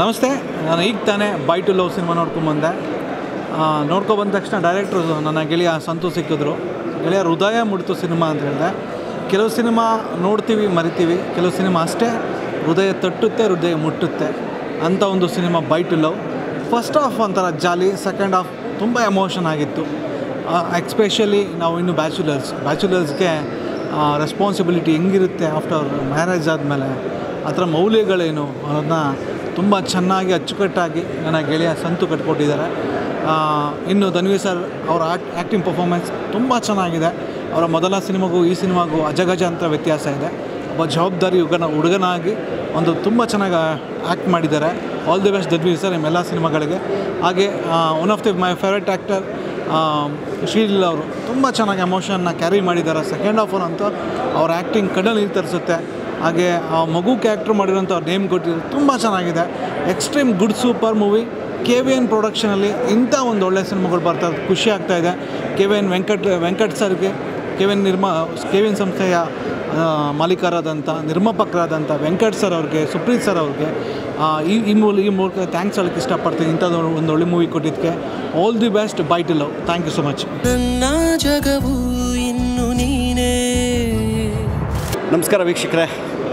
ನಮಸ್ತೆ ನಾನು ಈಗ ತಾನೇ ಬೈ ಟು ಲವ್ ಸಿನಿಮಾ ನೋಡ್ಕೊಂಬಂದೆ ನೋಡ್ಕೊಬಂದ ತಕ್ಷಣ ಡೈರೆಕ್ಟ್ರು ನನ್ನ ಗೆಳೆಯ ಸಂತು ಸಿಕ್ಕಿದ್ರು ಗೆಳೆಯ ಹೃದಯ ಮುಡಿತು ಸಿನಿಮಾ ಅಂತ ಹೇಳಿದೆ ಕೆಲವು ಸಿನಿಮಾ ನೋಡ್ತೀವಿ ಮರಿತೀವಿ ಕೆಲವು ಸಿನಿಮಾ ಅಷ್ಟೇ ಹೃದಯ ತಟ್ಟುತ್ತೆ ಹೃದಯ ಮುಟ್ಟುತ್ತೆ ಅಂಥ ಒಂದು cinema by two love first half ಒಂಥರ ಜಾಲಿ ಸೆಕೆಂಡ್ ಹಾಫ್ ತುಂಬ ಎಮೋಷನ್ ಆಗಿತ್ತು ಎಕ್ಸ್ಪೆಷಲಿ ನಾವು ಇನ್ನು ಬ್ಯಾಚುಲರ್ಸ್ ಬ್ಯಾಚುಲರ್ಸ್ಗೆ ರೆಸ್ಪಾನ್ಸಿಬಿಲಿಟಿ ಹೆಂಗಿರುತ್ತೆ ಆಫ್ಟರ್ ಮ್ಯಾರೇಜ್ ಆದಮೇಲೆ ಅದರ ಮೌಲ್ಯಗಳೇನು ಅನ್ನೋದನ್ನ ತುಂಬ ಚೆನ್ನಾಗಿ ಅಚ್ಚುಕಟ್ಟಾಗಿ ನನ್ನ ಗೆಳೆಯ ಸಂತು ಕಟ್ಕೊಟ್ಟಿದ್ದಾರೆ ಆ, ಇನ್ನು ಧನ್ವಿ ಸರ್ ಅವರ ಆ್ಯಕ್ಟ್ ಆ್ಯಕ್ಟಿಂಗ್ ಪರ್ಫಾರ್ಮೆನ್ಸ್ ತುಂಬ ಚೆನ್ನಾಗಿದೆ ಅವರ ಮೊದಲ ಸಿನಿಮಾಗೂ ಈ ಸಿನಿಮಾಗೂ ಅಜಗಜ ಅಂತ ವ್ಯತ್ಯಾಸ ಇದೆ ಒಬ್ಬ ಜವಾಬ್ದಾರಿ ಹುಡುಗನ ಹುಡುಗನಾಗಿ ಒಂದು ತುಂಬ ಚೆನ್ನಾಗಿ ಆ್ಯಕ್ಟ್ ಮಾಡಿದ್ದಾರೆ all the best Dhanvi sir ನಿಮ್ಮೆಲ್ಲ ಸಿನಿಮಾಗಳಿಗೆ ಹಾಗೆ one of the my favourite actor Sreeleela ಅವರು ತುಂಬ ಚೆನ್ನಾಗಿ ಎಮೋಷನ್ನ ಕ್ಯಾರಿ ಮಾಡಿದ್ದಾರೆ ಸೆಕೆಂಡ್ ಹಾಫ್ ಅಂತೂ ಅವ್ರ ಆ್ಯಕ್ಟಿಂಗ್ ಕಣ್ಣಲ್ಲಿ ನೀರು ತರಿಸುತ್ತೆ ಹಾಗೆ ಆ ಮಗು ಕ್ಯಾರೆಕ್ಟರ್ ಮಾಡಿರೋಂಥ ಅವ್ರ ನೇಮ್ ಕೊಟ್ಟಿದ್ರು ತುಂಬ ಚೆನ್ನಾಗಿದೆ extreme good super movie K V N ಪ್ರೊಡಕ್ಷನಲ್ಲಿ ಇಂಥ ಒಂದು ಒಳ್ಳೆ ಸಿನಿಮಾಗಳು ಬರ್ತಾ ಇರೋದು ಖುಷಿ ಆಗ್ತಾ ಇದೆ K V N Venkat Venkat ಸರ್ಗೆ ಕೆ ವಿ ಎನ್ ನಿರ್ಮಾ ಕೆ ವಿ ಎನ್ ಸಂಸ್ಥೆಯ ಆ, ಮಾಲೀಕರಾದಂಥ ನಿರ್ಮಾಪಕರಾದಂಥ ವೆಂಕಟ್ ಸರ್ ಅವ್ರಿಗೆ ಸುಪ್ರೀತ್ ಸರ್ ಅವ್ರಿಗೆ ಆ, ಈ ಈ ಮೂಲ ಈ ಮೂಲಕ ಥ್ಯಾಂಕ್ಸ್ ಹೇಳೋಕ್ಕೆ ಇಷ್ಟಪಡ್ತೀನಿ ಇಂಥದ್ದು ಒಂದು ಒಳ್ಳೆ ಮೂವಿ ಕೊಟ್ಟಿದ್ದಕ್ಕೆ all the best by two love thank you so much ನನ್ನ ಜಗವು ಇನ್ನು ನೀನೇ ನಮಸ್ಕಾರ ವೀಕ್ಷಕರೇ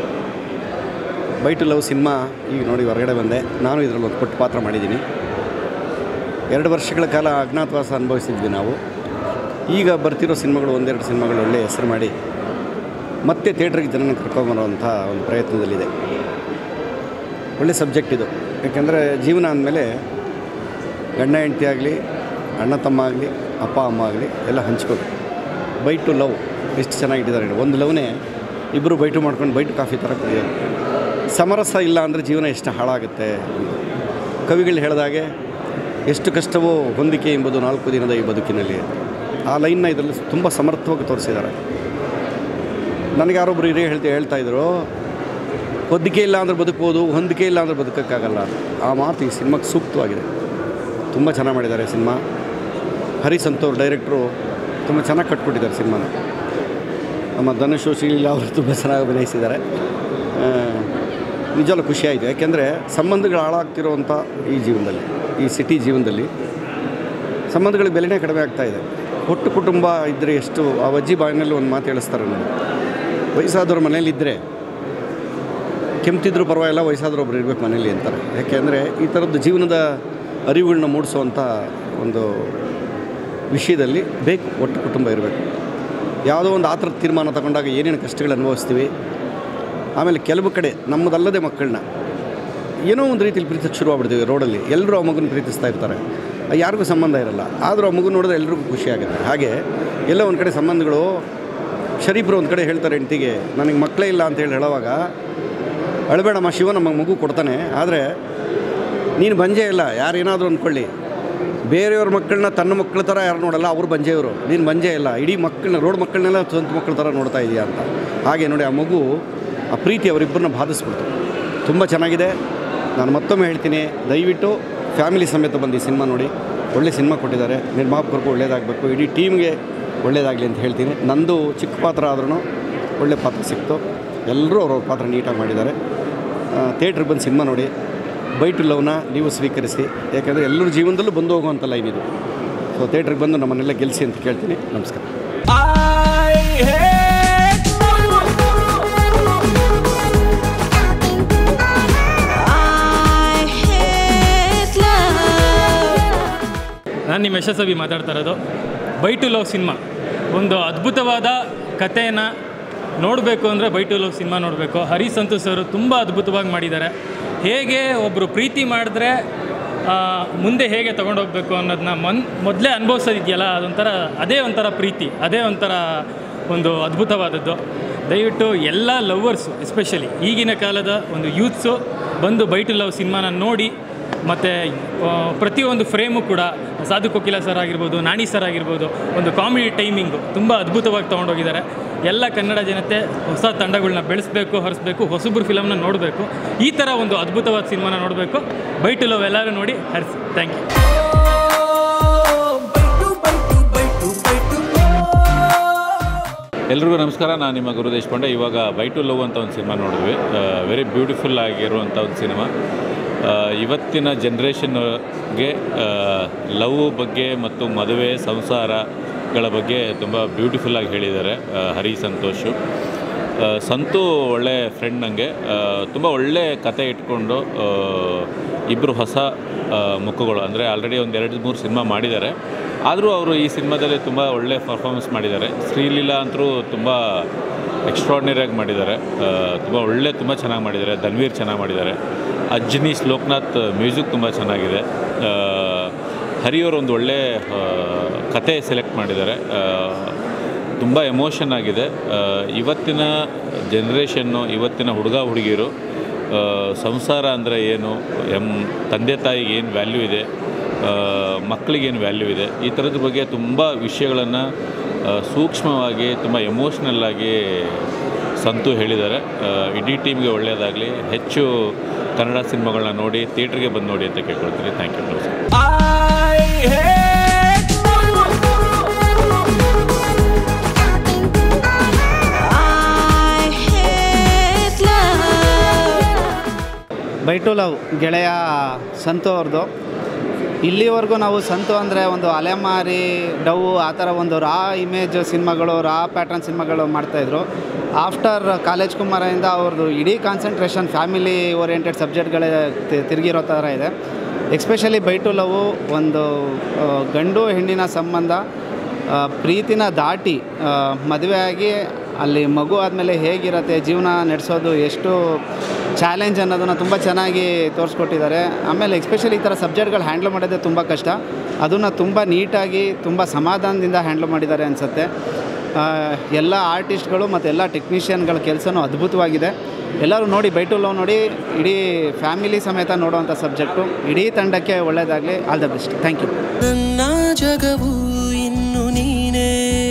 ಬೈ ಟು ಲವ್ ಸಿನಿಮಾ ಈಗ ನೋಡಿ ಹೊರಗಡೆ ಬಂದೆ ನಾನು ಇದರಲ್ಲಿ ಒಂದು ಪುಟ್ಟ ಪಾತ್ರ ಮಾಡಿದ್ದೀನಿ ಎರಡು ವರ್ಷಗಳ ಕಾಲ ಅಜ್ಞಾತವಾಸ ಅನುಭವಿಸಿದ್ವಿ ನಾವು ಈಗ ಬರ್ತಿರೋ ಸಿನಿಮಾಗಳು ಒಂದೆರಡು ಸಿನಿಮಾಗಳು ಒಳ್ಳೆ ಹೆಸರು ಮಾಡಿ ಮತ್ತೆ ಥಿಯೇಟ್ರಿಗೆ ಜನನ ಕರ್ಕೊಂಬರುವಂಥ ಒಂದು ಪ್ರಯತ್ನದಲ್ಲಿದೆ ಒಳ್ಳೆ ಸಬ್ಜೆಕ್ಟ್ ಇದು ಯಾಕೆಂದರೆ ಜೀವನ ಅಂದಮೇಲೆ ಗಂಡ ಹೆಂಡತಿ ಆಗಲಿ ಅಣ್ಣ ತಮ್ಮ ಆಗಲಿ ಅಪ್ಪ ಅಮ್ಮ ಆಗಲಿ ಎಲ್ಲ ಹಂಚ್ಕೋಬೇಕು ಬೈ ಟು ಲವ್ ಎಷ್ಟು ಚೆನ್ನಾಗಿಟ್ಟಿದ್ದಾರೆ ನೋಡಿ. ಒಂದು ಲವ್ನೇ ಇಬ್ಬರು ಬೈಟು ಮಾಡ್ಕೊಂಡು ಬೈಟು ಕಾಫಿ ಥರ ಕುಡಿಯೋದು ಸಮರಸ ಇಲ್ಲ ಅಂದರೆ ಜೀವನ ಎಷ್ಟು ಹಾಳಾಗುತ್ತೆ ಕವಿಗಳು ಹೇಳಿದಾಗೆ ಎಷ್ಟು ಕಷ್ಟವೋ ಹೊಂದಿಕೆ ಎಂಬುದು ನಾಲ್ಕು ದಿನದ ಈ ಬದುಕಿನಲ್ಲಿ ಆ ಲೈನ್ನ ಇದರಲ್ಲಿ ತುಂಬ ಸಮರ್ಥವಾಗಿ ತೋರಿಸಿದ್ದಾರೆ ನನಗೆ ಯಾರೊಬ್ಬರು ಹಿರಿಯ ಹೇಳ್ತಾ ಹೇಳ್ತಾ ಇದ್ರು ಹೊಂದಿಕೆ ಇಲ್ಲ ಅಂದರೆ ಬದುಕ್ಬೋದು ಹೊಂದಿಕೆ ಇಲ್ಲ ಅಂದರೆ ಬದುಕೋಕ್ಕಾಗಲ್ಲ ಆ ಮಾತು ಈ ಸಿನಿಮಾಗೆ ಸೂಕ್ತವಾಗಿದೆ ತುಂಬ ಚೆನ್ನಾಗಿ ಮಾಡಿದ್ದಾರೆ ಸಿನಿಮಾ ಹರೀಶ್ ಅಂತವ್ರು ಡೈರೆಕ್ಟ್ರು ತುಂಬ ಚೆನ್ನಾಗಿ ಕಟ್ಕೊಟ್ಟಿದ್ದಾರೆ ಸಿನಿಮಾನ ನಮ್ಮ ಧನುಷ್ ಶ್ರೀಲೀಲಾ ಅವರು ತುಂಬ ಚೆನ್ನಾಗಿ ಅಭಿನಯಿಸಿದ್ದಾರೆ ಆ, ನಿಜವಾಗ್ಲೂ ಖುಷಿ ಆಯಿತು ಯಾಕೆಂದರೆ ಸಂಬಂಧಗಳು ಹಾಳಾಗ್ತಿರೋವಂಥ ಈ ಜೀವನದಲ್ಲಿ ಈ ಸಿಟಿ ಜೀವನದಲ್ಲಿ ಸಂಬಂಧಗಳಿಗೆ ಬೆಲೆನೇ ಕಡಿಮೆ ಆಗ್ತಾ ಇದೆ ಒಟ್ಟು ಕುಟುಂಬ ಇದ್ದರೆ ಎಷ್ಟು ಆ ಅಜ್ಜಿ ಬಾಯಿನಲ್ಲಿ ಒಂದು ಮಾತು ಹೇಳಿಸ್ತಾರೆ ನೋಡಿ ವಯಸ್ಸಾದವ್ರ ಮನೇಲಿದ್ದರೆ ಕೆಮ್ತಿದ್ರು ಪರವಾಗಿಲ್ಲ ವಯಸ್ಸಾದ್ರೂ ಒಬ್ರು ಇರಬೇಕು ಮನೇಲಿ ಅಂತಾರೆ ಯಾಕೆಂದರೆ ಈ ಥರದ್ದು ಜೀವನದ ಅರಿವುಗಳನ್ನ ಮೂಡಿಸುವಂಥ ಒಂದು ವಿಷಯದಲ್ಲಿ ಬೇಕು ಒಟ್ಟು ಕುಟುಂಬ ಇರಬೇಕು ಯಾವುದೋ ಒಂದು ಆ ಥರದ ತೀರ್ಮಾನ ತಗೊಂಡಾಗ ಏನೇನು ಕಷ್ಟಗಳು ಅನುಭವಿಸ್ತೀವಿ ಆಮೇಲೆ ಕೆಲವು ಕಡೆ ನಮ್ಮದಲ್ಲದೆ ಮಕ್ಕಳನ್ನ ಏನೋ ಒಂದು ರೀತಿಯಲ್ಲಿ ಪ್ರೀತಿಸಕ್ಕೆ ಶುರುವಾಗ್ಬಿಡ್ತೀವಿ ರೋಡಲ್ಲಿ ಎಲ್ಲರೂ ಆ ಮಗನ ಪ್ರೀತಿಸ್ತಾ ಇರ್ತಾರೆ ಯಾರಿಗೂ ಸಂಬಂಧ ಇರಲ್ಲ ಆದರೂ ಆ ಮಗು ನೋಡಿದ್ರೆ ಎಲ್ರಿಗೂ ಖುಷಿ ಆಗುತ್ತೆ ಹಾಗೆ ಎಲ್ಲ ಒಂದು ಕಡೆ ಸಂಬಂಧಗಳು ಶರೀಫರು ಒಂದು ಕಡೆ ಹೇಳ್ತಾರೆ ಹೆಂಡ್ತಿಗೆ ನನಗೆ ಮಕ್ಕಳೇ ಇಲ್ಲ ಅಂತ ಹೇಳಿ ಹೇಳುವಾಗ ಅಳಬೇಡಮ್ಮ ಶಿವ ನಮ್ಮ ಮಗು ಕೊಡ್ತಾನೆ ಆದರೆ ನೀನು ಬಂಜೆ ಇಲ್ಲ ಯಾರೇನಾದರೂ ಅಂದ್ಕೊಳ್ಳಿ ಬೇರೆಯವ್ರ ಮಕ್ಕಳನ್ನ ತನ್ನ ಮಕ್ಕಳ ಥರ ಯಾರು ನೋಡಲ್ಲ ಅವ್ರು ಬಂಜೆಯವರು ನೀನು ಬಂಜೆ ಇಲ್ಲ ಇಡೀ ಮಕ್ಕಳನ್ನ ರೋಡ್ ಮಕ್ಕಳನ್ನೆಲ್ಲ ಸ್ವಂತ ಮಕ್ಕಳ ಥರ ನೋಡ್ತಾ ಇದೆಯಾ ಅಂತ ಹಾಗೆ ನೋಡಿ ಆ ಮಗು ಆ ಪ್ರೀತಿ ಅವರಿಬ್ಬರನ್ನ ಬಾಧಿಸ್ಬಿಡ್ತು ತುಂಬ ಚೆನ್ನಾಗಿದೆ ನಾನು ಮತ್ತೊಮ್ಮೆ ಹೇಳ್ತೀನಿ ದಯವಿಟ್ಟು ಫ್ಯಾಮಿಲಿ ಸಮೇತ ಬಂದು ಈ ಸಿನಿಮಾ ನೋಡಿ ಒಳ್ಳೆ ಸಿನಿಮಾ ಕೊಟ್ಟಿದ್ದಾರೆ ನಿರ್ಮಾಪಕರಿಗೂ ಒಳ್ಳೇದಾಗಬೇಕು ಇಡೀ ಟೀಮ್ಗೆ ಒಳ್ಳೇದಾಗಲಿ ಅಂತ ಹೇಳ್ತೀನಿ ನಂದು ಚಿಕ್ಕ ಪಾತ್ರ ಆದ್ರೂ ಒಳ್ಳೆ ಪಾತ್ರ ಸಿಕ್ತು ಎಲ್ಲರೂ ಅವ್ರವ್ರ ಪಾತ್ರ ನೀಟಾಗಿ ಮಾಡಿದ್ದಾರೆ ಥಿಯೇಟ್ರಿಗೆ ಬಂದು ಸಿನಿಮಾ ನೋಡಿ ಬೈ ಟು ಲವ್ನ ನೀವು ಸ್ವೀಕರಿಸಿ ಯಾಕಂದರೆ ಎಲ್ಲರ ಜೀವನದಲ್ಲೂ ಬಂದು ಹೋಗುವಂಥ ಲೈನ್ ಇದು ಸೊ ಥಿಯೇಟ್ರಿಗೆ ಬಂದು ನಮ್ಮನ್ನೆಲ್ಲ ಗೆಲ್ಲಿಸಿ ಅಂತ ಕೇಳ್ತೀನಿ ನಮಸ್ಕಾರ I hate love. ನಾನು ನಿಮ್ಮ ಯಶಸ್ವಿ ಮಾತಾಡ್ತಾ ಇರೋದು ಬೈ ಟು ಲವ್ ಸಿನಿಮಾ ಒಂದು ಅದ್ಭುತವಾದ ಕಥೆಯನ್ನು ನೋಡಬೇಕು ಅಂದರೆ ಬೈ ಟು ಲವ್ ಸಿನಿಮಾ ನೋಡಬೇಕು ಹರಿ ಸಂತೋಷ್ ಅವರು ತುಂಬ ಅದ್ಭುತವಾಗಿ ಮಾಡಿದ್ದಾರೆ ಹೇಗೆ ಒಬ್ಬರು ಪ್ರೀತಿ ಮಾಡಿದ್ರೆ ಆ, ಮುಂದೆ ಹೇಗೆ ತೊಗೊಂಡೋಗ್ಬೇಕು ಅನ್ನೋದನ್ನ ಮನ್ ಮೊದಲೇ ಅನುಭವಿಸೋದಿದೆಯಲ್ಲ ಅದೊಂಥರ ಅದೇ ಒಂಥರ ಪ್ರೀತಿ ಅದೇ ಒಂಥರ ಒಂದು ಅದ್ಭುತವಾದದ್ದು ದಯವಿಟ್ಟು ಎಲ್ಲ ಲವ್ವರ್ಸು ಎಸ್ಪೆಷಲಿ ಈಗಿನ ಕಾಲದ ಒಂದು ಯೂತ್ಸು ಬಂದು ಬೈ ಟು ಲವ್ ಸಿನಿಮಾನ ನೋಡಿ ಮತ್ತು ಪ್ರತಿಯೊಂದು ಫ್ರೇಮು ಕೂಡ ಸಾಧು ಕೋಕಿಲ ಸರ್ ಆಗಿರ್ಬೋದು ನಾಣಿ ಸರ್ ಆಗಿರ್ಬೋದು ಒಂದು ಕಾಮಿಡಿ ಟೈಮಿಂಗು ತುಂಬ ಅದ್ಭುತವಾಗಿ ತೊಗೊಂಡೋಗಿದ್ದಾರೆ ಎಲ್ಲ ಕನ್ನಡ ಜನತೆ ಹೊಸ ತಂಡಗಳನ್ನ ಬೆಳೆಸಬೇಕು ಹರಿಸ್ಬೇಕು ಹೊಸಬ್ರು ಫಿಲಮ್ನ ನೋಡಬೇಕು ಈ ಥರ ಒಂದು ಅದ್ಭುತವಾದ ಸಿನಿಮಾನ ನೋಡಬೇಕು ಬೈ ಟು ಲವ್ ಎಲ್ಲರೂ ನೋಡಿ ಹರಿಸಿ ಥ್ಯಾಂಕ್ ಯು ಎಲ್ರಿಗೂ ನಮಸ್ಕಾರ ನಾನು ನಿಮ್ಮ ಗುರು ದೇಶಪಾಂಡೆ ಇವಾಗ ಬೈ ಟು ಲವ್ ಅಂತ ಒಂದು ಸಿನಿಮಾ ನೋಡಿದ್ವಿ ವೆರಿ ಬ್ಯೂಟಿಫುಲ್ ಆಗಿರುವಂಥ ಒಂದು ಸಿನಿಮಾ ಆ, ಇವತ್ತಿನ ಜನ್ರೇಷನ್ಗೆ ಲವ್ ಬಗ್ಗೆ ಮತ್ತು ಮದುವೆ ಸಂಸಾರಗಳ ಬಗ್ಗೆ ತುಂಬ ಬ್ಯೂಟಿಫುಲ್ಲಾಗಿ ಹೇಳಿದ್ದಾರೆ ಆ, ಹರಿ ಸಂತೋಷು ಆ, ಸಂತು ಒಳ್ಳೆ ಫ್ರೆಂಡ್ ನನಗೆ ತುಂಬ ಒಳ್ಳೆ ಕತೆ ಇಟ್ಕೊಂಡು ಇಬ್ಬರು ಹೊಸ ಆ, ಮುಖಗಳು ಅಂದರೆ ಆಲ್ರೆಡಿ ಒಂದು ಎರಡು ಮೂರು ಸಿನಿಮಾ ಮಾಡಿದ್ದಾರೆ ಆದರೂ ಅವರು ಈ ಸಿನಿಮಾದಲ್ಲಿ ತುಂಬ ಒಳ್ಳೆ ಪರ್ಫಾರ್ಮೆನ್ಸ್ ಮಾಡಿದ್ದಾರೆ ಶ್ರೀಲೀಲಾ ಅಂತರೂ ತುಂಬ ಎಕ್ಸ್ಟ್ರಾರ್ಡಿನರಿಯಾಗಿ ಮಾಡಿದ್ದಾರೆ ತುಂಬ ಒಳ್ಳೆ ತುಂಬ ಚೆನ್ನಾಗಿ ಮಾಡಿದ್ದಾರೆ ಧನ್ವೀರ್ ಚೆನ್ನಾಗಿ ಮಾಡಿದ್ದಾರೆ ಅಜ್ನೀಶ್ ಲೋಕನಾಥ್ ಮ್ಯೂಸಿಕ್ ತುಂಬ ಚೆನ್ನಾಗಿದೆ ಆ, ಹರಿಯವರು ಒಂದು ಒಳ್ಳೆ ಆ, ಕತೆ ಸೆಲೆಕ್ಟ್ ಮಾಡಿದ್ದಾರೆ ತುಂಬ ಎಮೋಷನ್ ಆಗಿದೆ ಆ, ಇವತ್ತಿನ ಜನ್ರೇಷನ್ನು ಇವತ್ತಿನ ಹುಡುಗ ಹುಡುಗಿಯರು ಆ, ಸಂಸಾರ ಅಂದರೆ ಏನು ಎಮ್ ತಂದೆ ತಾಯಿಗೆ ಏನು ವ್ಯಾಲ್ಯೂ ಇದೆ ಮಕ್ಕಳಿಗೇನು ವ್ಯಾಲ್ಯೂ ಇದೆ ಈ ಥರದ ಬಗ್ಗೆ ತುಂಬ ವಿಷಯಗಳನ್ನು ಸೂಕ್ಷ್ಮವಾಗಿ ತುಂಬ ಎಮೋಷ್ನಲ್ ಆಗಿ ಸಂತು ಹೇಳಿದ್ದಾರೆ ಆ, ಇಡೀ ಟೀಮ್ಗೆ ಒಳ್ಳೆಯದಾಗಲಿ ಹೆಚ್ಚು ಕನ್ನಡ ಸಿನಿಮಾಗಳನ್ನ ನೋಡಿ ಥಿಯೇಟ್ರಿಗೆ ಬಂದು ನೋಡಿ ಅಂತ ಕೇಳ್ಕೊಳ್ತೀನಿ ಥ್ಯಾಂಕ್ ಯು ನಮಸ್ಕಾರ I hate love. By two love ಗೆಳೆಯ ಸಂತು ಅವ್ರದ್ದು ಇಲ್ಲಿವರೆಗೂ ನಾವು ಸಂತು ಅಂದರೆ ಒಂದು ಅಲೆಮಾರಿ ಡವ್ ಆ ಥರ ಒಂದು ರಾ ಇಮೇಜ್ ಸಿನಿಮಾಗಳು ರಾ ಪ್ಯಾಟ್ರನ್ ಸಿನಿಮಾಗಳು ಮಾಡ್ತಾಯಿದ್ರು ಆಫ್ಟರ್ ಕಾಲೇಜ್ ಕುಮಾರದಿಂದ ಅವ್ರದ್ದು ಇಡೀ ಕಾನ್ಸಂಟ್ರೇಷನ್ ಫ್ಯಾಮಿಲಿ ಓರಿಯೆಂಟೆಡ್ ಸಬ್ಜೆಕ್ಟ್ಗಳೇ ತಿ- ತಿರುಗಿರೋ ಥರ ಇದೆ ಎಕ್ಸ್ಪೆಷಲಿ ಬೈ ಟು ಲವ್ ಒಂದು ಆ, ಗಂಡು ಹೆಣ್ಣಿನ ಸಂಬಂಧ ಆ, ಪ್ರೀತಿನ ದಾಟಿ ಮದುವೆ ಆಗಿ ಅಲ್ಲಿ ಮಗು ಆದಮೇಲೆ ಹೇಗಿರತ್ತೆ ಜೀವನ ನಡೆಸೋದು ಎಷ್ಟು ಚಾಲೆಂಜ್ ಅನ್ನೋದನ್ನು ತುಂಬ ಚೆನ್ನಾಗಿ ತೋರಿಸ್ಕೊಟ್ಟಿದ್ದಾರೆ ಆಮೇಲೆ ಎಕ್ಸ್ಪೆಷಲಿ ಈ ಥರ ಸಬ್ಜೆಕ್ಟ್ಗಳು ಹ್ಯಾಂಡ್ಲ್ ಮಾಡೋದೇ ತುಂಬ ಕಷ್ಟ ಅದನ್ನು ತುಂಬ ನೀಟಾಗಿ ತುಂಬ ಸಮಾಧಾನದಿಂದ ಹ್ಯಾಂಡ್ಲ್ ಮಾಡಿದ್ದಾರೆ ಅನಿಸುತ್ತೆ ಎಲ್ಲ ಆರ್ಟಿಸ್ಟ್ಗಳು ಮತ್ತು ಎಲ್ಲ ಟೆಕ್ನಿಷಿಯನ್ಗಳ ಕೆಲಸನೂ ಅದ್ಭುತವಾಗಿದೆ ಎಲ್ಲರೂ ನೋಡಿ ಬೈ ಟು ಲವ್ ನೋಡಿ ಇಡೀ ಫ್ಯಾಮಿಲಿ ಸಮೇತ ನೋಡುವಂಥ ಸಬ್ಜೆಕ್ಟು ಇಡೀ ತಂಡಕ್ಕೆ ಒಳ್ಳೆಯದಾಗಲಿ all the best thank you ನನ್ನ ಜಗವು ಇನ್ನು ನೀನೇ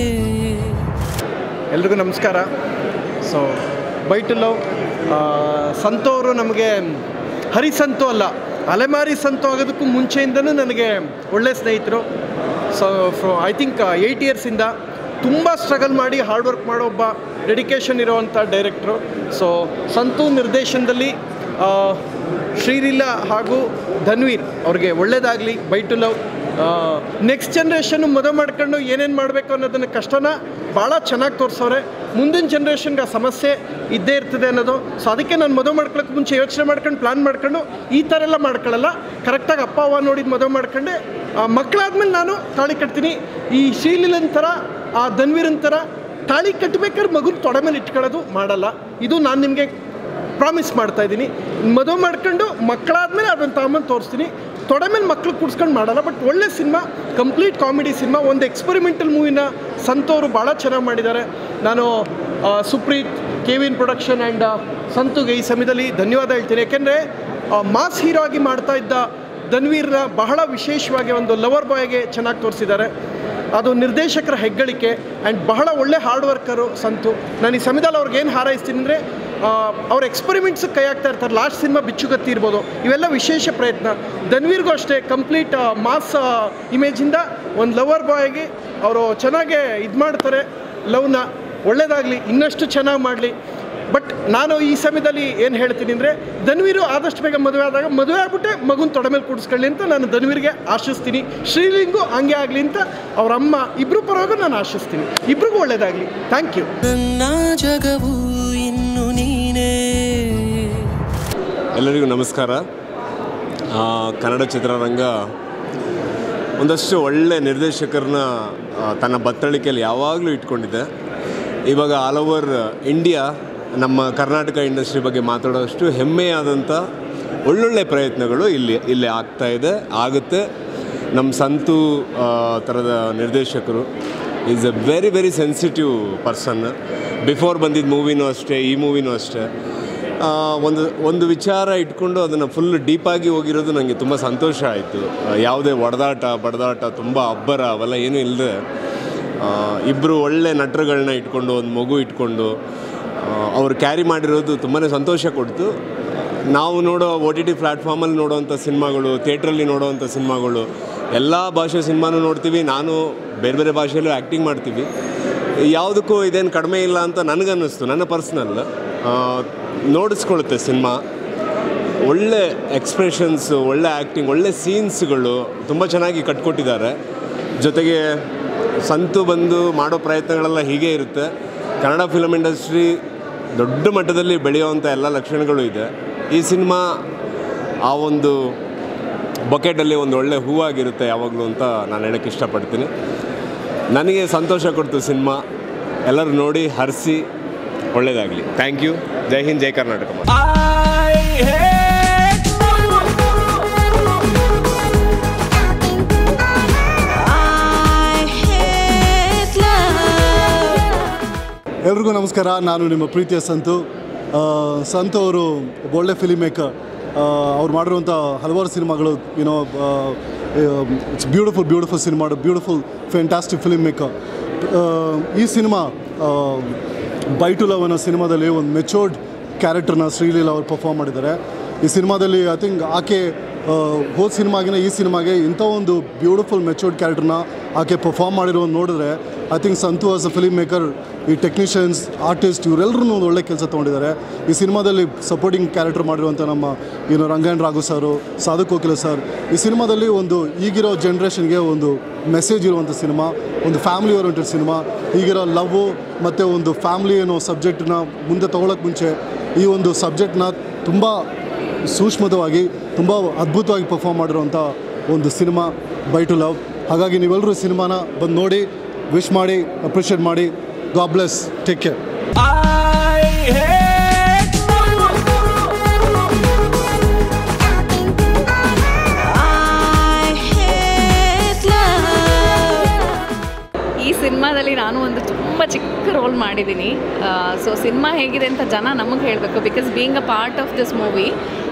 ಎಲ್ರಿಗೂ ನಮಸ್ಕಾರ so by two love Santhu ಅವರು ನಮಗೆ ಹರಿ ಸಂತು ಅಲ್ಲ ಅಲೆಮಾರಿ ಸಂತು ಆಗೋದಕ್ಕೂ ಮುಂಚೆಯಿಂದನೂ ನನಗೆ ಒಳ್ಳೆ ಸ್ನೇಹಿತರು so from I think eight ಇಯರ್ಸಿಂದ ತುಂಬ ಸ್ಟ್ರಗಲ್ ಮಾಡಿ ಹಾರ್ಡ್ ವರ್ಕ್ ಮಾಡೋ ಒಬ್ಬ ಡೆಡಿಕೇಶನ್ ಇರೋವಂಥ ಡೈರೆಕ್ಟ್ರು ಸೊ ಸಂತು ನಿರ್ದೇಶನದಲ್ಲಿ ಆ, ಶ್ರೀಲೀಲಾ ಹಾಗೂ ಧನ್ವೀರ್ ಅವ್ರಿಗೆ ಒಳ್ಳೇದಾಗಲಿ ಬೈ ಟು ಲವ್ ನೆಕ್ಸ್ಟ್ ಜನ್ರೇಷನ್ನು ಮದುವೆ ಮಾಡ್ಕೊಂಡು ಏನೇನು ಮಾಡಬೇಕು ಅನ್ನೋದನ್ನ ಕಷ್ಟನ ಭಾಳ ಚೆನ್ನಾಗಿ ತೋರಿಸೋರೆ ಮುಂದಿನ ಜನ್ರೇಷನ್ಗೆ ಆ ಸಮಸ್ಯೆ ಇದ್ದೇ ಇರ್ತದೆ ಅನ್ನೋದು ಸೊ ಅದಕ್ಕೆ ನಾನು ಮದುವೆ ಮಾಡ್ಕೊಳಕ್ಕೆ ಮುಂಚೆ ಯೋಚನೆ ಮಾಡ್ಕೊಂಡು ಪ್ಲ್ಯಾನ್ ಮಾಡ್ಕೊಂಡು ಈ ಥರ ಎಲ್ಲ ಮಾಡ್ಕೊಳ್ಳಲ್ಲ ಕರೆಕ್ಟಾಗಿ ಅಪ್ಪ ಅವ್ವ ನೋಡಿದ ಮದುವೆ ಮಾಡ್ಕೊಂಡೆ ಆ, ಮಕ್ಕಳಾದ್ಮೇಲೆ ನಾನು ತಾಳಿ ಕಟ್ತೀನಿ ಈ ಶ್ರೀಲೀಲನ್ ಥರ ಆ ಧನ್ವೀರನ್ ಥರ ತಾಳಿ ಕಟ್ಟಬೇಕಾದ್ರೆ ಮಗುನ ತೊಡೆ ಮೇಲೆ ಇಟ್ಕೊಳ್ಳೋದು ಮಾಡಲ್ಲ ಇದು ನಾನು ನಿಮಗೆ ಪ್ರಾಮಿಸ್ ಮಾಡ್ತಾ ಇದ್ದೀನಿ ಮದುವೆ ಮಾಡ್ಕೊಂಡು ಮಕ್ಕಳಾದ್ಮೇಲೆ ಅದನ್ನು ತಗೊಂಬಂದು ತೋರಿಸ್ತೀನಿ ತೊಡೆ ಮೇಲೆ ಮಕ್ಳು ಕೂಡ್ಸ್ಕೊಂಡು ಮಾಡಲ್ಲ ಬಟ್ ಒಳ್ಳೆ ಸಿನಿಮಾ ಕಂಪ್ಲೀಟ್ ಕಾಮಿಡಿ ಸಿನಿಮಾ ಒಂದು ಎಕ್ಸ್ಪೆರಿಮೆಂಟಲ್ ಮೂವಿನ ಸಂತೋರು ಭಾಳ ಚೆನ್ನಾಗಿ ಮಾಡಿದ್ದಾರೆ ನಾನು ಆ, ಸುಪ್ರೀತ್ ಕೆವಿನ್ ಪ್ರೊಡಕ್ಷನ್ ಆ್ಯಂಡ್ ಸಂತುಗೆ ಈ ಸಮಯದಲ್ಲಿ ಧನ್ಯವಾದ ಹೇಳ್ತೀನಿ ಯಾಕೆಂದರೆ ಮಾಸ್ ಹೀರೋ ಆಗಿ ಮಾಡ್ತಾ ಇದ್ದ ಧನ್ವೀರ್ನ ಬಹಳ ವಿಶೇಷವಾಗಿ ಒಂದು ಲವರ್ ಬಾಯ್ಗೆ ಚೆನ್ನಾಗಿ ತೋರಿಸಿದ್ದಾರೆ ಅದು ನಿರ್ದೇಶಕರ ಹೆಗ್ಗಳಿಕೆ ಆ್ಯಂಡ್ ಬಹಳ ಒಳ್ಳೆ ಹಾರ್ಡ್ ವರ್ಕರು ಸಂತು ನಾನು ಈ ಸಮಯದಲ್ಲಿ ಅವ್ರಿಗೆ ಏನು ಹಾರೈಸ್ತೀನಿ ಅಂದರೆ ಅವ್ರ ಎಕ್ಸ್ಪೆರಿಮೆಂಟ್ಸ್ ಕೈ ಹಾಕ್ತಾ ಇರ್ತಾರೆ ಲಾಸ್ಟ್ ಸಿನಿಮಾ ಬಿಚ್ಚುಗತ್ತಿ ಇರ್ಬೋದು ಇವೆಲ್ಲ ವಿಶೇಷ ಪ್ರಯತ್ನ ಧನ್ವೀರ್ಗೂ ಅಷ್ಟೇ ಕಂಪ್ಲೀಟ್ ಮಾಸ್ ಇಮೇಜಿಂದ ಒಂದು ಲವರ್ ಬಾಯ್ಗೆ ಅವರು ಚೆನ್ನಾಗೇ ಇದು ಮಾಡ್ತಾರೆ ಲವ್ನ ಒಳ್ಳೇದಾಗಲಿ ಇನ್ನಷ್ಟು ಚೆನ್ನಾಗಿ ಮಾಡಲಿ ಬಟ್ ನಾನು ಈ ಸಮಯದಲ್ಲಿ ಏನು ಹೇಳ್ತೀನಿ ಅಂದರೆ ಧನ್ವೀರು ಆದಷ್ಟು ಬೇಗ ಮದುವೆ ಆದಾಗ ಮದುವೆ ಆಗ್ಬಿಟ್ಟೆ ಮಗುನ ತೊಡೆ ಮೇಲೆ ಕೂಡಿಸ್ಕೊಳ್ಳಿ ಅಂತ ನಾನು ಧನ್ವೀರ್ಗೆ ಆಶಿಸ್ತೀನಿ ಶ್ರೀಲಿಂಗು ಹಂಗೆ ಆಗಲಿ ಅಂತ ಅವ್ರ ಅಮ್ಮ ಇಬ್ಬರು ಪರವಾಗಿ ನಾನು ಆಶಿಸ್ತೀನಿ ಇಬ್ರಿಗೂ ಒಳ್ಳೇದಾಗಲಿ ಥ್ಯಾಂಕ್ ಯು ನನ್ನ ಜಗವು ಇನ್ನು ನೀನೇ ಎಲ್ಲರಿಗೂ ನಮಸ್ಕಾರ ಆ, ಕನ್ನಡ ಚಿತ್ರರಂಗ ಒಂದಷ್ಟು ಒಳ್ಳೆ ನಿರ್ದೇಶಕರನ್ನ ಆ, ತನ್ನ ಬತ್ತಳಿಕೆಯಲ್ಲಿ ಯಾವಾಗಲೂ ಇಟ್ಕೊಂಡಿದೆ ಇವಾಗ ಆಲ್ ಓವರ್ ಇಂಡಿಯಾ ನಮ್ಮ ಕರ್ನಾಟಕ ಇಂಡಸ್ಟ್ರಿ ಬಗ್ಗೆ ಮಾತಾಡೋಷ್ಟು ಹೆಮ್ಮೆಯಾದಂಥ ಒಳ್ಳೊಳ್ಳೆ ಪ್ರಯತ್ನಗಳು ಇಲ್ಲಿ ಇಲ್ಲಿ ಆಗ್ತಾ ಇದೆ ಆಗುತ್ತೆ ನಮ್ಮ ಸಂತು ಆ, ಥರದ ನಿರ್ದೇಶಕರು is a very very sensitive person before ಬಂದಿದ್ದ ಮೂವಿನೂ ಅಷ್ಟೇ ಈ ಮೂವಿನೂ ಅಷ್ಟೇ ಆ, ಒಂದು ಒಂದು ವಿಚಾರ ಇಟ್ಕೊಂಡು ಅದನ್ನು ಫುಲ್ ಡೀಪಾಗಿ ಹೋಗಿರೋದು ನನಗೆ ತುಂಬ ಸಂತೋಷ ಆಯಿತು ಯಾವುದೇ ಒಡೆದಾಟ ಬಡದಾಟ ತುಂಬ ಅಬ್ಬರ ಅವೆಲ್ಲ ಏನೂ ಇಲ್ಲದೆ ಇಬ್ಬರು ಒಳ್ಳೆ ನಟರುಗಳನ್ನ ಇಟ್ಕೊಂಡು ಒಂದು ಮಗು ಇಟ್ಕೊಂಡು ಅವ್ರು ಕ್ಯಾರಿ ಮಾಡಿರೋದು ತುಂಬಾ ಸಂತೋಷ ಕೊಡ್ತು ನಾವು ನೋಡೋ ಒ ಟಿ ಟಿ ಪ್ಲ್ಯಾಟ್ಫಾರ್ಮಲ್ಲಿ ನೋಡೋವಂಥ ಸಿನಿಮಾಗಳು ಥಿಯೇಟ್ರಲ್ಲಿ ನೋಡೋವಂಥ ಸಿನಿಮಾಗಳು ಎಲ್ಲ ಭಾಷೆ ಸಿನಿಮಾನೂ ನೋಡ್ತೀವಿ ನಾನು ಬೇರೆ ಬೇರೆ ಭಾಷೆಯಲ್ಲೂ ಆ್ಯಕ್ಟಿಂಗ್ ಮಾಡ್ತೀವಿ ಯಾವುದಕ್ಕೂ ಇದೇನು ಕಡಿಮೆ ಇಲ್ಲ ಅಂತ ನನಗನ್ನಿಸ್ತು ನನ್ನ ಪರ್ಸ್ನಲ್ ನೋಡಿಸ್ಕೊಳುತ್ತೆ ಸಿನಿಮಾ ಒಳ್ಳೆ ಎಕ್ಸ್ಪ್ರೆಷನ್ಸು ಒಳ್ಳೆ ಆ್ಯಕ್ಟಿಂಗ್ ಒಳ್ಳೆ ಸೀನ್ಸ್ಗಳು ತುಂಬ ಚೆನ್ನಾಗಿ ಕಟ್ಕೊಟ್ಟಿದ್ದಾರೆ ಜೊತೆಗೆ ಸಂತು ಬಂದು ಮಾಡೋ ಪ್ರಯತ್ನಗಳೆಲ್ಲ ಹೀಗೆ ಇರುತ್ತೆ ಕನ್ನಡ ಫಿಲಮ್ ಇಂಡಸ್ಟ್ರಿ ದೊಡ್ಡ ಮಟ್ಟದಲ್ಲಿ ಬೆಳೆಯುವಂಥ ಎಲ್ಲ ಲಕ್ಷಣಗಳು ಇದೆ ಈ ಸಿನಿಮಾ ಆ ಒಂದು ಬಕೆಟಲ್ಲಿ ಒಂದು ಒಳ್ಳೆ ಹೂವಾಗಿರುತ್ತೆ ಯಾವಾಗಲೂ ಅಂತ ನಾನು ಹೇಳೋಕ್ಕೆ ಇಷ್ಟಪಡ್ತೀನಿ ನನಗೆ ಸಂತೋಷ ಕೊಡ್ತು ಸಿನಿಮಾ ಎಲ್ಲರೂ ನೋಡಿ ಹರಿಸಿ ಒಳ್ಳೆಯದಾಗಲಿ thank you Jai Hind Jai Karnataka I hate love. ಎಲ್ರಿಗೂ ನಮಸ್ಕಾರ ನಾನು ನಿಮ್ಮ ಪ್ರೀತಿಯ ಸಂತು ಆ, ಸಂತು ಅವರು ಒಬ್ಬ ಒಳ್ಳೆ ಫಿಲಿಮ್ ಮೇಕರ್ ಅವ್ರು ಮಾಡಿರುವಂಥ ಹಲವಾರು ಸಿನಿಮಾಗಳು you know it's beautiful beautiful cinema beautiful fantastic film maker ಈ ಸಿನಿಮಾ ಬೈ ಟು ಲವ್ ಅನ್ನೋ ಸಿನಿಮಾದಲ್ಲಿ ಒಂದು ಮೆಚೋರ್ಡ್ ಕ್ಯಾರೆಕ್ಟರ್ನ ಶ್ರೀಲೀಲಾ ಅವರು ಪರ್ಫಾರ್ಮ್ ಮಾಡಿದ್ದಾರೆ ಈ ಸಿನಿಮಾದಲ್ಲಿ ಐ ಥಿಂಕ್ ಆಕೆ ಹೋದ ಸಿನಿಮಾಗಿನ ಈ ಸಿನಿಮಾಗೆ ಇಂಥ ಒಂದು ಬ್ಯೂಟಿಫುಲ್ ಮೆಚೂರ್ಡ್ ಕ್ಯಾರೆಕ್ಟರ್ನ ಆಕೆ ಪರ್ಫಾರ್ಮ್ ಮಾಡಿರೋದು ನೋಡಿದ್ರೆ I think Santhu as a film maker ಈ ಟೆಕ್ನಿಷಿಯನ್ಸ್ ಆರ್ಟಿಸ್ಟ್ ಇವರೆಲ್ಲರೂ ಒಂದು ಒಳ್ಳೆ ಕೆಲಸ ತೊಗೊಂಡಿದ್ದಾರೆ ಈ ಸಿನಿಮಾದಲ್ಲಿ ಸಪೋರ್ಟಿಂಗ್ ಕ್ಯಾರೆಕ್ಟರ್ ಮಾಡಿರುವಂಥ ನಮ್ಮ ಏನು ರಂಗಾಯಣ್ ರಾಘು ಸರು ಸಾಧು ಕೋಕಿಲ ಸರ್ ಈ ಸಿನಿಮಾದಲ್ಲಿ ಒಂದು ಈಗಿರೋ ಜನ್ರೇಷನ್ಗೆ ಒಂದು ಮೆಸೇಜ್ ಇರುವಂಥ ಸಿನಿಮಾ ಒಂದು ಫ್ಯಾಮಿಲಿ ಓರಿಯೆಂಟೆಡ್ ಸಿನಿಮಾ ಈಗಿರೋ ಲವ್ವು ಮತ್ತು ಒಂದು ಫ್ಯಾಮಿಲಿ ಅನ್ನೋ ಸಬ್ಜೆಕ್ಟನ್ನ ಮುಂದೆ ತೊಗೊಳಕ್ಕೆ ಮುಂಚೆ ಈ ಒಂದು ಸಬ್ಜೆಕ್ಟ್ನ ತುಂಬ ಸೂಕ್ಷ್ಮವಾಗಿ ತುಂಬ ಅದ್ಭುತವಾಗಿ ಪರ್ಫಾರ್ಮ್ ಮಾಡಿರೋಂಥ ಒಂದು ಸಿನಿಮಾ ಬೈ ಟು ಲವ್ ಹಾಗಾಗಿ ನೀವೆಲ್ಲರೂ ಸಿನಿಮಾನ ಬಂದು ನೋಡಿ ವಿಶ್ ಮಾಡಿ ಅಪ್ರಿಷಿಯೇಟ್ ಮಾಡಿ God bless take care I hate love. ಈ ಸಿನಿಮಾದಲ್ಲಿ ನಾನು ಒಂದು ತುಂಬ ಚಿಕ್ಕ ರೋಲ್ ಮಾಡಿದ್ದೀನಿ ಸೊ ಸಿನಿಮಾ ಹೇಗಿದೆ ಅಂತ ಜನ ನಮಗೆ ಹೇಳಬೇಕು because being a part of this movie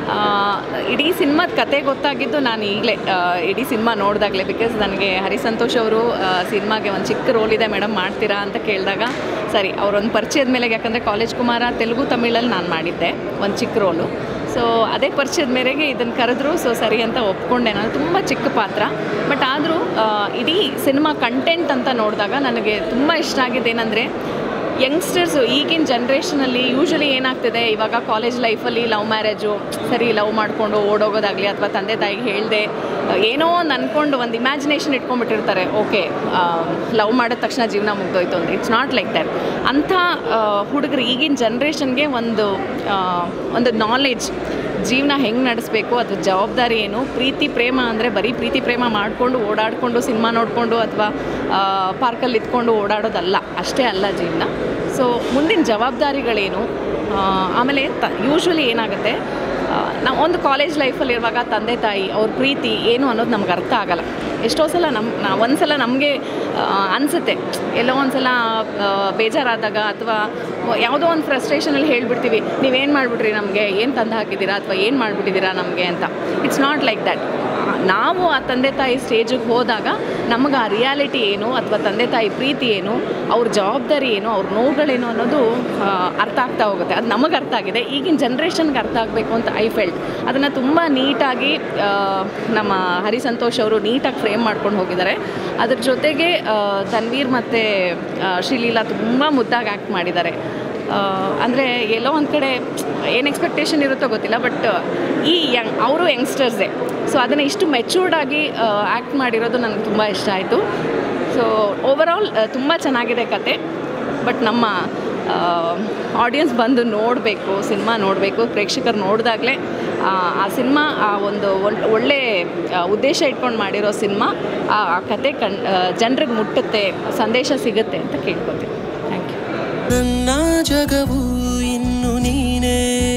ಇಡೀ ಸಿನಿಮಾದ ಕತೆ ಗೊತ್ತಾಗಿದ್ದು ನಾನು ಈಗಲೇ ಇಡೀ ಸಿನಿಮಾ ನೋಡಿದಾಗಲೇ ಬಿಕಾಸ್ ನನಗೆ ಹರಿಸಂತೋಷ್ ಅವರು ಸಿನಿಮಾಗೆ ಒಂದು ಚಿಕ್ಕ ರೋಲ್ ಇದೆ ಮೇಡಮ್ ಮಾಡ್ತೀರಾ ಅಂತ ಕೇಳಿದಾಗ ಸರಿ ಅವರೊಂದು ಪರಿಚಯದ ಮೇಲೆ ಯಾಕಂದರೆ ಕಾಲೇಜ್ ಕುಮಾರ ತೆಲುಗು ತಮಿಳಲ್ಲಿ ನಾನು ಮಾಡಿದ್ದೆ ಒಂದು ಚಿಕ್ಕ ರೋಲು ಸೊ ಅದೇ ಪರಿಚಯದ ಮೇರೆಗೆ ಇದನ್ನು ಕರೆದ್ರು ಸೊ ಸರಿ ಅಂತ ಒಪ್ಕೊಂಡೆ ನಾನು ತುಂಬ ಚಿಕ್ಕ ಪಾತ್ರ ಬಟ್ ಆದರೂ ಇಡೀ ಸಿನಿಮಾ ಕಂಟೆಂಟ್ ಅಂತ ನೋಡಿದಾಗ ನನಗೆ ತುಂಬ ಇಷ್ಟ ಆಗಿದ್ದು ಏನಂದರೆ ಯಂಗ್ಸ್ಟರ್ಸು ಈಗಿನ ಜನ್ರೇಷನಲ್ಲಿ ಯೂಶ್ವಲಿ ಏನಾಗ್ತಿದೆ ಇವಾಗ ಕಾಲೇಜ್ ಲೈಫಲ್ಲಿ ಲವ್ ಮ್ಯಾರೇಜು ಸರಿ ಲವ್ ಮಾಡಿಕೊಂಡು ಓಡೋಗೋದಾಗಲಿ ಅಥವಾ ತಂದೆ ತಾಯಿಗೆ ಹೇಳ್ದೆ ಏನೋ ಒಂದು ಅಂದ್ಕೊಂಡು ಒಂದು ಇಮ್ಯಾಜಿನೇಷನ್ ಇಟ್ಕೊಂಡ್ಬಿಟ್ಟಿರ್ತಾರೆ ಓಕೆ ಲವ್ ಮಾಡಿದ ತಕ್ಷಣ ಜೀವನ ಮುಗ್ದೋಯ್ತು ಅಂತ ಇಟ್ಸ್ ನಾಟ್ ಲೈಕ್ ದಟ್ ಅಂಥ ಹುಡುಗರು ಈಗಿನ ಜನ್ರೇಷನ್ಗೆ ಒಂದು ಆ, ಒಂದು ನಾಲೆಡ್ಜ್ ಜೀವನ ಹೆಂಗೆ ನಡೆಸಬೇಕು ಅದು ಜವಾಬ್ದಾರಿ ಏನು ಪ್ರೀತಿ ಪ್ರೇಮ ಅಂದರೆ ಬರೀ ಪ್ರೀತಿ ಪ್ರೇಮ ಮಾಡಿಕೊಂಡು ಓಡಾಡಿಕೊಂಡು ಸಿನಿಮಾ ನೋಡಿಕೊಂಡು ಅಥವಾ ಪಾರ್ಕಲ್ಲಿ ಇದ್ಕೊಂಡು ಓಡಾಡೋದಲ್ಲ ಅಷ್ಟೇ ಅಲ್ಲ ಜೀವನ ಸೊ ಮುಂದಿನ ಜವಾಬ್ದಾರಿಗಳೇನು ಆ, ಆಮೇಲೆ ತ ಯೂಶ್ವಲಿ ಏನಾಗುತ್ತೆ ನಾವು ಒಂದು ಕಾಲೇಜ್ ಲೈಫಲ್ಲಿ ಇರುವಾಗ ತಂದೆ ತಾಯಿ ಅವ್ರ ಪ್ರೀತಿ ಏನು ಅನ್ನೋದು ನಮ್ಗೆ ಅರ್ಥ ಆಗಲ್ಲ ಎಷ್ಟೋ ಸಲ ನಮ್ಮ ನಾ ಒಂದು ಸಲ ನಮಗೆ ಅನಿಸುತ್ತೆ ಎಲ್ಲೋ ಒಂದು ಸಲ ಆ, ಬೇಜಾರಾದಾಗ ಅಥವಾ ಯಾವುದೋ ಒಂದು ಫ್ರಸ್ಟ್ರೇಷನಲ್ಲಿ ಹೇಳ್ಬಿಡ್ತೀವಿ ನೀವೇನು ಮಾಡಿಬಿಟ್ರಿ ನಮಗೆ ಏನು ತಂದು ಹಾಕಿದ್ದೀರಾ ಅಥವಾ ಏನು ಮಾಡಿಬಿಟ್ಟಿದ್ದೀರಾ ನಮಗೆ ಅಂತ ಇಟ್ಸ್ ನಾಟ್ ಲೈಕ್ ದ್ಯಾಟ್ ನಾವು ಆ ತಂದೆ ತಾಯಿ ಸ್ಟೇಜಿಗೆ ಹೋದಾಗ ನಮಗೆ ಆ ರಿಯಾಲಿಟಿ ಏನು ಅಥವಾ ತಂದೆ ತಾಯಿ ಪ್ರೀತಿ ಏನು ಅವ್ರ ಜವಾಬ್ದಾರಿ ಏನು ಅವ್ರ ನೋವುಗಳೇನು ಅನ್ನೋದು ಆ, ಅರ್ಥ ಆಗ್ತಾ ಹೋಗುತ್ತೆ ಅದು ನಮಗೆ ಅರ್ಥ ಆಗಿದೆ ಈಗಿನ ಜನ್ರೇಷನ್ಗೆ ಅರ್ಥ ಆಗಬೇಕು ಅಂತ ಐ ಫೆಲ್ಟ್ ಅದನ್ನು ತುಂಬ ನೀಟಾಗಿ ಆ, ನಮ್ಮ ಹರಿಸಂತೋಷ್ ಅವರು ನೀಟಾಗಿ ಫ್ರೇಮ್ ಮಾಡ್ಕೊಂಡು ಹೋಗಿದ್ದಾರೆ ಅದ್ರ ಜೊತೆಗೆ ಆ, ತನ್ವೀರ್ ಮತ್ತು ಶ್ರೀಲೀಲಾ ತುಂಬ ಮುದ್ದಾಗಿ ಆ್ಯಕ್ಟ್ ಮಾಡಿದ್ದಾರೆ ಅಂದರೆ ಎಲ್ಲೋ ಒಂದು ಕಡೆ ಏನು ಎಕ್ಸ್ಪೆಕ್ಟೇಷನ್ ಇರುತ್ತೋ ಗೊತ್ತಿಲ್ಲ ಬಟ್ ಈ ಯಂಗ್ ಅವರು ಯಂಗ್ಸ್ಟರ್ಸೇ ಸೊ ಅದನ್ನು ಇಷ್ಟು ಮೆಚೂರ್ಡ್ ಆಗಿ ಆ್ಯಕ್ಟ್ ಮಾಡಿರೋದು ನನಗೆ ತುಂಬ ಇಷ್ಟ ಆಯಿತು ಸೊ ಓವರಾಲ್ ತುಂಬ ಚೆನ್ನಾಗಿದೆ ಕತೆ ಬಟ್ ನಮ್ಮ ಆಡಿಯನ್ಸ್ ಬಂದು ನೋಡಬೇಕು ಸಿನಿಮಾ ನೋಡಬೇಕು ಪ್ರೇಕ್ಷಕರು ನೋಡಿದಾಗಲೇ ಆ ಸಿನಿಮಾ ಆ ಒಂದು ಒಳ್- ಒಳ್ಳೆ ಆ, ಉದ್ದೇಶ ಇಟ್ಕೊಂಡು ಮಾಡಿರೋ ಸಿನಿಮಾ ಆ ಆ ಕತೆ ಕಣ್ ಜನರಿಗೆ ಮುಟ್ಟುತ್ತೆ ಸಂದೇಶ ಸಿಗುತ್ತೆ ಅಂತ ಕೇಳ್ಕೊತೀನಿ ಥ್ಯಾಂಕ್ ಯು ನನ್ನ ಜಗವು ಇನ್ನು ನೀನೇ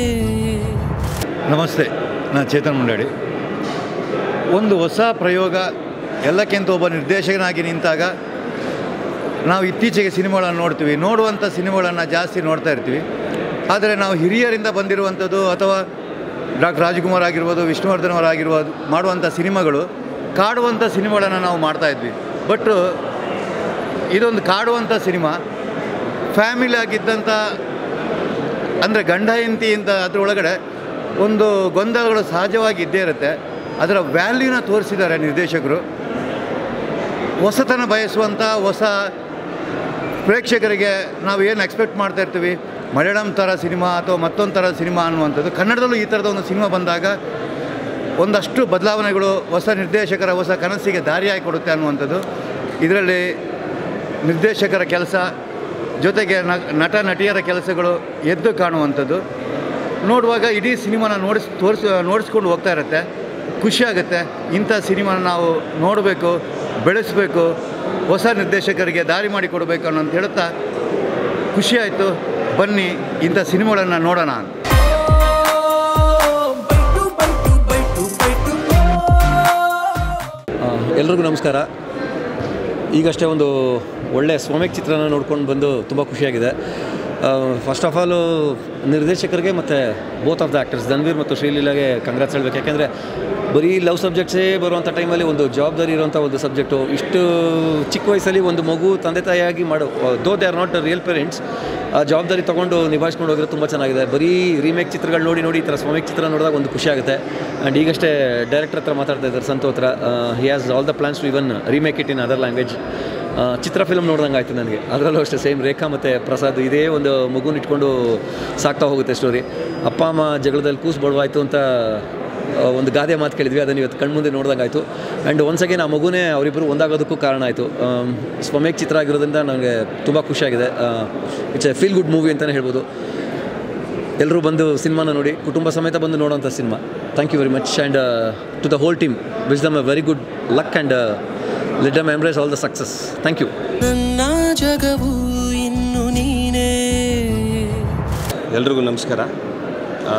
ನಮಸ್ತೆ ನಾನು ಚೇತನ್ ಮುಂಡಾಡಿ ಒಂದು ಹೊಸ ಪ್ರಯೋಗ ಎಲ್ಲಕ್ಕಿಂತ ಒಬ್ಬ ನಿರ್ದೇಶಕನಾಗಿ ನಿಂತಾಗ ನಾವು ಇತ್ತೀಚೆಗೆ ಸಿನಿಮಾಗಳನ್ನು ನೋಡ್ತೀವಿ ನೋಡುವಂಥ ಸಿನಿಮಾಗಳನ್ನು ಜಾಸ್ತಿ ನೋಡ್ತಾ ಇರ್ತೀವಿ ಆದರೆ ನಾವು ಹಿರಿಯರಿಂದ ಬಂದಿರುವಂಥದ್ದು ಅಥವಾ ಡಾಕ್ಟರ್ ರಾಜ್ಕುಮಾರ್ ಆಗಿರ್ಬೋದು ವಿಷ್ಣುವರ್ಧನ್ ಅವರಾಗಿರ್ಬೋದು ಮಾಡುವಂಥ ಸಿನಿಮಾಗಳು ಕಾಡುವಂಥ ಸಿನಿಮಾಗಳನ್ನು ನಾವು ಮಾಡ್ತಾಯಿದ್ವಿ ಬಟ್ ಇದೊಂದು ಕಾಡುವಂಥ ಸಿನಿಮಾ ಫ್ಯಾಮಿಲಿ ಆಗಿದ್ದಂಥ ಅಂದರೆ ಗಂಡ ಹೆಂಡತಿ ಅಂತ ಅದರೊಳಗಡೆ ಒಂದು ಗೊಂದಲಗಳು ಸಹಜವಾಗಿ ಇದ್ದೇ ಇರುತ್ತೆ ಅದರ ವ್ಯಾಲ್ಯೂನ ತೋರಿಸಿದ್ದಾರೆ ನಿರ್ದೇಶಕರು ಹೊಸತನ ಬಯಸುವಂಥ ಹೊಸ ಪ್ರೇಕ್ಷಕರಿಗೆ ನಾವು ಏನು ಎಕ್ಸ್ಪೆಕ್ಟ್ ಮಾಡ್ತಾ ಇರ್ತೀವಿ ಮಲಯಾಳಂ ಥರ ಸಿನಿಮಾ ಅಥವಾ ಮತ್ತೊಂದು ಥರ ಸಿನಿಮಾ ಅನ್ನುವಂಥದ್ದು ಕನ್ನಡದಲ್ಲೂ ಈ ಥರದ ಒಂದು ಸಿನಿಮಾ ಬಂದಾಗ ಒಂದಷ್ಟು ಬದಲಾವಣೆಗಳು ಹೊಸ ನಿರ್ದೇಶಕರ ಹೊಸ ಕನಸಿಗೆ ದಾರಿಯಾಗಿ ಕೊಡುತ್ತೆ ಅನ್ನುವಂಥದ್ದು ಇದರಲ್ಲಿ ನಿರ್ದೇಶಕರ ಕೆಲಸ ಜೊತೆಗೆ ನ- ನಟ ನಟಿಯರ ಕೆಲಸಗಳು ಎದ್ದು ಕಾಣುವಂಥದ್ದು ನೋಡುವಾಗ ಇಡೀ ಸಿನಿಮಾನ ನೋಡಿಸ್ ತೋರಿಸ್ ನೋಡಿಸ್ಕೊಂಡು ಹೋಗ್ತಾ ಇರುತ್ತೆ ಖುಷಿಯಾಗುತ್ತೆ ಇಂಥ ಸಿನಿಮಾನ ನಾವು ನೋಡಬೇಕು ಬೆಳೆಸಬೇಕು ಹೊಸ ನಿರ್ದೇಶಕರಿಗೆ ದಾರಿ ಮಾಡಿಕೊಡ್ಬೇಕು ಅನ್ನೋ ಅಂತ ಹೇಳ್ತಾ ಖುಷಿಯಾಯಿತು ಬನ್ನಿ ಇಂಥ ಸಿನಿಮಾಗಳನ್ನು ನೋಡೋಣ ಅಂತ ಎಲ್ರಿಗೂ ನಮಸ್ಕಾರ ಈಗಷ್ಟೇ ಒಂದು ಒಳ್ಳೆಯ ಸ್ವಮೇಕ್ ಚಿತ್ರನ ನೋಡ್ಕೊಂಡು ಬಂದು ತುಂಬ ಖುಷಿಯಾಗಿದೆ ಫಸ್ಟ್ ಆಫ್ ಆಲು ನಿರ್ದೇಶಕರಿಗೆ ಮತ್ತು both of the actors Dhanveer ಮತ್ತು ಶ್ರೀಲೀಲಾಗೆ ಕಂಗ್ರಾಟ್ಸ್ ಹೇಳ್ಬೇಕು ಯಾಕೆಂದರೆ ಬರೀ ಲವ್ ಸಬ್ಜೆಕ್ಟ್ಸೇ ಬರುವಂಥ ಟೈಮಲ್ಲಿ ಒಂದು ಜವಾಬ್ದಾರಿ ಇರುವಂಥ ಒಂದು ಸಬ್ಜೆಕ್ಟು ಇಷ್ಟು ಚಿಕ್ಕ ವಯಸ್ಸಲ್ಲಿ ಒಂದು ಮಗು ತಂದೆ ತಾಯಿಯಾಗಿ ಮಾಡೋ though they are not real parents ಆ ಜವಾಬ್ದಾರಿ ತೊಗೊಂಡು ನಿಭಾಯಿಸ್ಕೊಂಡು ಹೋಗಿರೋ ತುಂಬ ಚೆನ್ನಾಗಿದೆ ಬರೀ ರೀಮೇಕ್ ಚಿತ್ರಗಳು ನೋಡಿ ನೋಡಿ ಈ ಥರ ಸ್ವಮೇಕ್ ಚಿತ್ರ ನೋಡಿದಾಗ ಒಂದು ಖುಷಿ ಆಗುತ್ತೆ ಆ್ಯಂಡ್ ಈಗಷ್ಟೇ ಡೈರೆಕ್ಟರ್ ಹತ್ರ ಮಾತಾಡ್ತಾ ಇದ್ದಾರೆ ಸಂತು ಹತ್ರ he has all the plans to even remake it in other language ಚಿತ್ರ ಫಿಲ್ಮ್ ನೋಡ್ದಂಗೆ ಆಯಿತು ನನಗೆ ಅದರಲ್ಲೂ ಅಷ್ಟೇ ಸೇಮ್ ರೇಖಾ ಮತ್ತು ಪ್ರಸಾದ್ ಇದೇ ಒಂದು ಮಗುನ ಇಟ್ಕೊಂಡು ಸಾಕ್ತಾ ಹೋಗುತ್ತೆ ಸ್ಟೋರಿ ಅಪ್ಪ ಅಮ್ಮ ಜಗಳದಲ್ಲಿ ಕೂಸು ಬಡವಾಯಿತು ಅಂತ ಆ, ಒಂದು ಗಾದೆ ಮಾತು ಕೇಳಿದ್ವಿ ಅದನ್ನು ಇವತ್ತು ಕಣ್ಮುಂದೆ ನೋಡ್ದಂಗೆ ಆಯಿತು ಆ್ಯಂಡ್ ಒನ್ಸ್ ಅಗೇನ್ ಆ ಮಗುನೇ ಅವರಿಬ್ಬರು ಒಂದಾಗೋದಕ್ಕೂ ಕಾರಣ ಆಯಿತು ಸ್ವಮೇಕ್ ಚಿತ್ರ ಆಗಿರೋದ್ರಿಂದ ನನಗೆ ತುಂಬ ಖುಷಿಯಾಗಿದೆ it's a feel good movie ಅಂತಲೇ ಹೇಳ್ಬೋದು ಎಲ್ಲರೂ ಬಂದು ಸಿನಿಮಾನ ನೋಡಿ ಕುಟುಂಬ ಸಮೇತ ಬಂದು ನೋಡೋಂಥ cinema thank you very much and to the whole team wish them a very good luck and let them embrace all the success thank you ನನ್ನ ಜಗವು ಇನ್ನು ನೀನೇ ಎಲ್ರಿಗೂ ನಮಸ್ಕಾರ ಆ,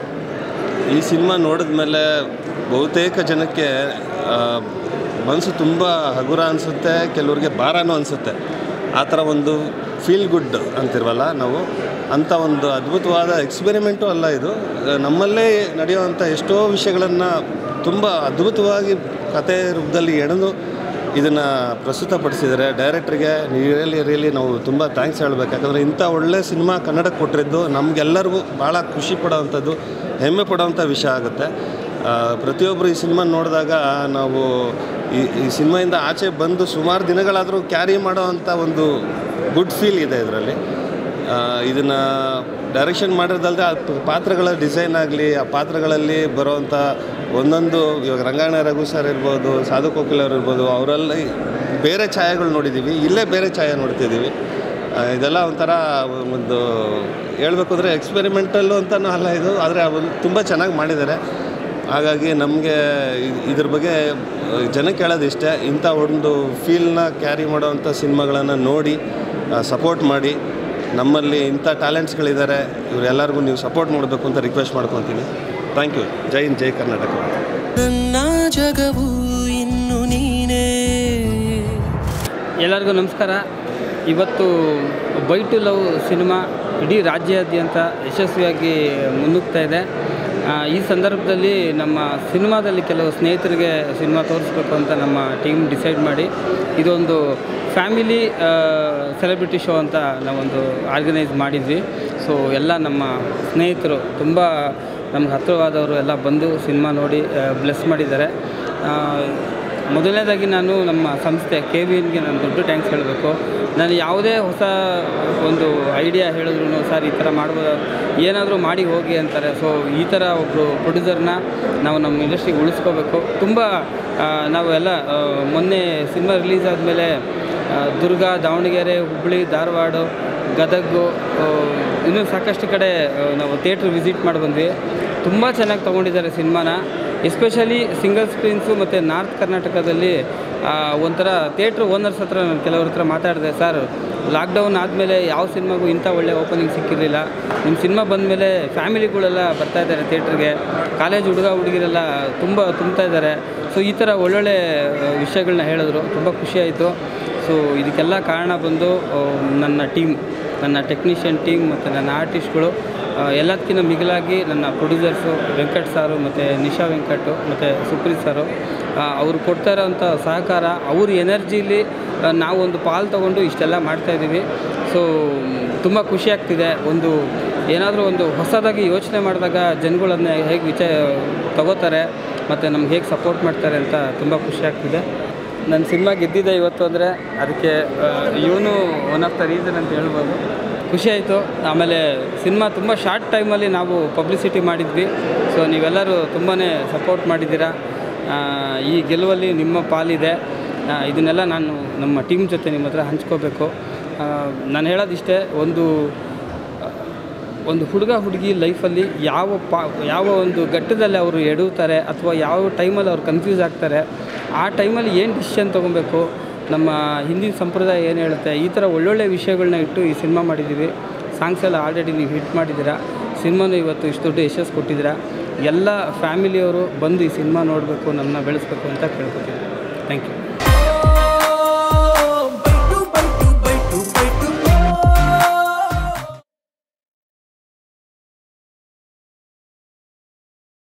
ಈ ಸಿನಿಮಾ ನೋಡಿದ್ಮೇಲೆ ಬಹುತೇಕ ಜನಕ್ಕೆ ಆ, ಮನಸ್ಸು ತುಂಬ ಹಗುರ ಅನಿಸುತ್ತೆ ಕೆಲವ್ರಿಗೆ ಭಾರನೂ ಅನಿಸುತ್ತೆ ಆ ಥರ ಒಂದು ಫೀಲ್ ಗುಡ್ ಅಂತಿರ್ವಲ್ಲ ನಾವು ಅಂಥ ಒಂದು ಅದ್ಭುತವಾದ ಎಕ್ಸ್ಪೆರಿಮೆಂಟು ಅಲ್ಲ ಇದು ಆ, ನಮ್ಮಲ್ಲೇ ನಡೆಯುವಂಥ ಎಷ್ಟೋ ವಿಷಯಗಳನ್ನು ತುಂಬ ಅದ್ಭುತವಾಗಿ ಕತೆ ರೂಪದಲ್ಲಿ ಎಣೆದು ಇದನ್ನು ಪ್ರಸ್ತುತಪಡಿಸಿದ್ದಾರೆ ಡೈರೆಕ್ಟ್ರಿಗೆ ರಿಯಲಿ ರಿಯಲಿ ನಾವು ತುಂಬ ಥ್ಯಾಂಕ್ಸ್ ಹೇಳಬೇಕು ಯಾಕಂದರೆ ಇಂಥ ಒಳ್ಳೆ ಸಿನಿಮಾ ಕನ್ನಡಕ್ಕೆ ಕೊಟ್ಟಿದ್ದು ನಮಗೆಲ್ಲರಿಗೂ ಭಾಳ ಖುಷಿ ಪಡೋವಂಥದ್ದು ಹೆಮ್ಮೆ ಪಡೋವಂಥ ವಿಷಯ ಆಗುತ್ತೆ ಆ, ಪ್ರತಿಯೊಬ್ಬರು ಈ ಸಿನಿಮಾ ನೋಡಿದಾಗ ನಾವು ಈ ಈ ಸಿನಿಮಾಯಿಂದ ಆಚೆ ಬಂದು ಸುಮಾರು ದಿನಗಳಾದರೂ ಕ್ಯಾರಿ ಮಾಡೋವಂಥ ಒಂದು ಗುಡ್ ಫೀಲ್ ಇದೆ ಇದರಲ್ಲಿ ಇದನ್ನು ಡೈರೆಕ್ಷನ್ ಮಾಡಿರೋದಲ್ಲದೆ ಆ ಪ- ಪಾತ್ರಗಳ ಡಿಸೈನ್ ಆಗಲಿ ಆ ಪಾತ್ರಗಳಲ್ಲಿ ಬರೋವಂಥ ಒಂದೊಂದು ಇವಾಗ ರಂಗಾಯಣ ರಘು ಸರ್ ಇರ್ಬೋದು ಸಾಧು ಕೋಕಿಲ್ ಅವ್ರು ಇರ್ಬೋದು ಅವರಲ್ಲಿ ಬೇರೆ ಛಾಯೆಗಳು ನೋಡಿದ್ದೀವಿ ಇಲ್ಲೇ ಬೇರೆ ಛಾಯೆ ನೋಡ್ತಿದ್ದೀವಿ ಆ, ಇದೆಲ್ಲ ಒಂಥರ ಒಂದು ಹೇಳ್ಬೇಕು ಅಂದರೆ ಎಕ್ಸ್ಪೆರಿಮೆಂಟಲ್ಲು ಅಂತಲೂ ಅಲ್ಲ ಇದು ಆದರೆ ಒಂದು ತುಂಬ ಚೆನ್ನಾಗಿ ಮಾಡಿದ್ದಾರೆ ಹಾಗಾಗಿ ನಮಗೆ ಇದ್ರ ಬಗ್ಗೆ ಜನಕ್ಕೆ ಹೇಳೋದು ಇಷ್ಟೇ ಇಂಥ ಒಂದು ಫೀಲ್ನ ಕ್ಯಾರಿ ಮಾಡೋವಂಥ ಸಿನಿಮಾಗಳನ್ನು ನೋಡಿ ಸಪೋರ್ಟ್ ಮಾಡಿ ನಮ್ಮಲ್ಲಿ ಇಂಥ ಟ್ಯಾಲೆಂಟ್ಸ್ಗಳಿದ್ದಾರೆ ಇವರೆಲ್ಲರಿಗೂ ನೀವು ಸಪೋರ್ಟ್ ಮಾಡಬೇಕು ಅಂತ ರಿಕ್ವೆಸ್ಟ್ ಮಾಡ್ಕೊತೀನಿ ಥ್ಯಾಂಕ್ ಯು ಜೈ ಹಿಂದ್ ಜೈ ಕರ್ನಾಟಕ ನನ್ನ ಜಗವು ಇನ್ನು ನೀನೇ ಎಲ್ಲರಿಗೂ ನಮಸ್ಕಾರ ಇವತ್ತು ಬೈ ಟು ಲವ್ ಸಿನಿಮಾ ಇಡೀ ರಾಜ್ಯಾದ್ಯಂತ ಯಶಸ್ವಿಯಾಗಿ ಮುನ್ನುಗ್ತಾ ಇದೆ ಆ, ಈ ಸಂದರ್ಭದಲ್ಲಿ ನಮ್ಮ ಸಿನಿಮಾದಲ್ಲಿ ಕೆಲವು ಸ್ನೇಹಿತರಿಗೆ ಸಿನಿಮಾ ತೋರಿಸ್ಬೇಕು ಅಂತ ನಮ್ಮ ಟೀಮ್ ಡಿಸೈಡ್ ಮಾಡಿ ಇದೊಂದು ಫ್ಯಾಮಿಲಿ ಸೆಲೆಬ್ರಿಟಿ ಶೋ ಅಂತ ನಾವೊಂದು ಆರ್ಗನೈಸ್ ಮಾಡಿದ್ವಿ ಸೊ ಎಲ್ಲ ನಮ್ಮ ಸ್ನೇಹಿತರು ತುಂಬ ನಮ್ಗೆ ಹತ್ತಿರವಾದವರು ಎಲ್ಲ ಬಂದು ಸಿನಿಮಾ ನೋಡಿ ಬ್ಲೆಸ್ ಮಾಡಿದ್ದಾರೆ ಆ, ಮೊದಲನೇದಾಗಿ ನಾನು ನಮ್ಮ ಸಂಸ್ಥೆ ಕೆ ವಿ ಎನ್ಗೆ ನಾನು ದೊಡ್ಡ ಟ್ಯಾಂಕ್ಸ್ ಹೇಳಬೇಕು ನಾನು ಯಾವುದೇ ಹೊಸ ಒಂದು ಐಡಿಯಾ ಹೇಳಿದ್ರು ಸರ್ ಈ ಥರ ಮಾಡ್ಬೋದು ಏನಾದರೂ ಮಾಡಿ ಹೋಗಿ ಅಂತಾರೆ ಸೊ ಈ ಥರ ಒಬ್ಬರು ಪ್ರೊಡ್ಯೂಸರ್ನ ನಾವು ನಮ್ಮ ಇಂಡಸ್ಟ್ರಿಗೆ ಉಳಿಸ್ಕೋಬೇಕು ತುಂಬ ಆ, ನಾವು ಎಲ್ಲ ಆ, ಮೊನ್ನೆ ಸಿನಿಮಾ ರಿಲೀಸ್ ಆದಮೇಲೆ ದುರ್ಗ ದಾವಣಗೆರೆ ಹುಬ್ಬಳ್ಳಿ ಧಾರವಾಡ ಗದಗು ಆ, ಇನ್ನೂ ಸಾಕಷ್ಟು ಕಡೆ ಆ, ನಾವು ಥಿಯೇಟ್ರ್ ವಿಸಿಟ್ ಮಾಡಿ ಬಂದ್ವಿ ತುಂಬ ಚೆನ್ನಾಗಿ ತೊಗೊಂಡಿದ್ದಾರೆ ಸಿನಿಮಾನ ಎಸ್ಪೆಷಲಿ ಸಿಂಗಲ್ ಸ್ಕ್ರೀನ್ಸು ಮತ್ತು ನಾರ್ತ್ ಕರ್ನಾಟಕದಲ್ಲಿ ಆ, ಒಂಥರ ಥಿಯೇಟ್ರ್ ಓನರ್ಸ್ ಹತ್ರ ನಾನು ಕೆಲವ್ರ ಹತ್ರ ಮಾತಾಡಿದೆ ಸರ್ ಲಾಕ್ಡೌನ್ ಆದಮೇಲೆ ಯಾವ ಸಿನಿಮಾಗೂ ಇಂಥ ಒಳ್ಳೆ ಓಪನಿಂಗ್ ಸಿಕ್ಕಿರಲಿಲ್ಲ ನಿಮ್ಮ ಸಿನಿಮಾ ಬಂದಮೇಲೆ ಫ್ಯಾಮಿಲಿಗಳೆಲ್ಲ ಬರ್ತಾ ಇದ್ದಾರೆ ಥಿಯೇಟ್ರಿಗೆ ಕಾಲೇಜ್ ಹುಡುಗ ಹುಡುಗಿರೆಲ್ಲ ತುಂಬ ತುಂಬ್ತಾ ಇದ್ದಾರೆ ಸೊ ಈ ಥರ ಒಳ್ಳೊಳ್ಳೆ ಆ, ವಿಷಯಗಳನ್ನ ಹೇಳಿದ್ರು ತುಂಬ ಖುಷಿಯಾಯಿತು ಸೊ ಇದಕ್ಕೆಲ್ಲ ಕಾರಣ ಬಂದು ಆ, ನನ್ನ ಟೀಮ್ ನನ್ನ ಟೆಕ್ನಿಷಿಯನ್ ಟೀಮ್ ಮತ್ತು ನನ್ನ ಆರ್ಟಿಸ್ಟ್ಗಳು ಆ, ಎಲ್ಲದಕ್ಕಿಂತ ಮಿಗಿಲಾಗಿ ನನ್ನ ಪ್ರೊಡ್ಯೂಸರ್ಸು ವೆಂಕಟ್ ಸಾರು ಮತ್ತು ನಿಶಾ ವೆಂಕಟು ಮತ್ತು ಸುಪ್ರೀತ್ ಸಾರು ಆ, ಅವರು ಕೊಡ್ತಾ ಇರೋವಂಥ ಸಹಕಾರ ಅವ್ರ ಎನರ್ಜಿಲಿ ನಾವೊಂದು ಪಾಲು ತೊಗೊಂಡು ಇಷ್ಟೆಲ್ಲ ಮಾಡ್ತಾಯಿದ್ದೀವಿ ಸೊ ತುಂಬ ಖುಷಿ ಆಗ್ತಿದೆ ಒಂದು ಏನಾದರೂ ಒಂದು ಹೊಸದಾಗಿ ಯೋಚನೆ ಮಾಡಿದಾಗ ಜನಗಳನ್ನ ಹೇಗೆ ವಿಚ ತಗೋತಾರೆ ಮತ್ತು ನಮ್ಗೆ ಹೇಗೆ ಸಪೋರ್ಟ್ ಮಾಡ್ತಾರೆ ಅಂತ ತುಂಬ ಖುಷಿ ಆಗ್ತಿದೆ ನನ್ನ ಸಿನಿಮಾ ಗೆದ್ದಿದೆ ಇವತ್ತು ಅಂದರೆ ಅದಕ್ಕೆ ಇವನು ಒನ್ ಆಫ್ ದ ರೀಸನ್ ಅಂತ ಹೇಳ್ಬೋದು ಖುಷಿ ಆಯಿತು ಆಮೇಲೆ ಸಿನಿಮಾ ತುಂಬ ಶಾರ್ಟ್ ಟೈಮಲ್ಲಿ ನಾವು ಪಬ್ಲಿಸಿಟಿ ಮಾಡಿದ್ವಿ ಸೊ ನೀವೆಲ್ಲರೂ ತುಂಬಾ ಸಪೋರ್ಟ್ ಮಾಡಿದ್ದೀರಾ ಆ, ಈ ಗೆಲುವಲ್ಲಿ ನಿಮ್ಮ ಪಾಲಿದೆ ಆ, ಇದನ್ನೆಲ್ಲ ನಾನು ನಮ್ಮ ಟೀಮ್ ಜೊತೆ ನಿಮ್ಮ ಹತ್ರ ಹಂಚ್ಕೋಬೇಕು ಆ, ನಾನು ಹೇಳೋದಿಷ್ಟೇ ಒಂದು ಒಂದು ಹುಡುಗ ಹುಡುಗಿ ಲೈಫಲ್ಲಿ ಯಾವ ಪಾ ಯಾವ ಒಂದು ಘಟ್ಟದಲ್ಲಿ ಅವರು ಎಡುತ್ತಾರೆ ಅಥವಾ ಯಾವ ಟೈಮಲ್ಲಿ ಅವ್ರು ಕನ್ಫ್ಯೂಸ್ ಆಗ್ತಾರೆ ಆ ಟೈಮಲ್ಲಿ ಏನು ಡಿಸಿಷನ್ ತೊಗೊಬೇಕು ನಮ್ಮ ಹಿಂದಿನ ಸಂಪ್ರದಾಯ ಏನು ಹೇಳುತ್ತೆ ಈ ಥರ ಒಳ್ಳೊಳ್ಳೆ ವಿಷಯಗಳನ್ನ ಇಟ್ಟು ಈ ಸಿನಿಮಾ ಮಾಡಿದ್ದೀವಿ ಸಾಂಗ್ಸ್ ಎಲ್ಲ ಆಲ್ರೆಡಿ ನೀವು ಹಿಟ್ ಮಾಡಿದ್ದೀರಾ ಸಿನಿಮಾನು ಇವತ್ತು ಇಷ್ಟು ದೊಡ್ಡ ಯಶಸ್ಸು ಕೊಟ್ಟಿದ್ದೀರಾ ಎಲ್ಲ ಫ್ಯಾಮಿಲಿಯವರು ಬಂದು ಈ ಸಿನಿಮಾ ನೋಡಬೇಕು ನಮ್ಮನ್ನ ಬೆಳೆಸ್ಬೇಕು ಅಂತ ಕೇಳ್ಕೊತೀನಿ ಥ್ಯಾಂಕ್ ಯು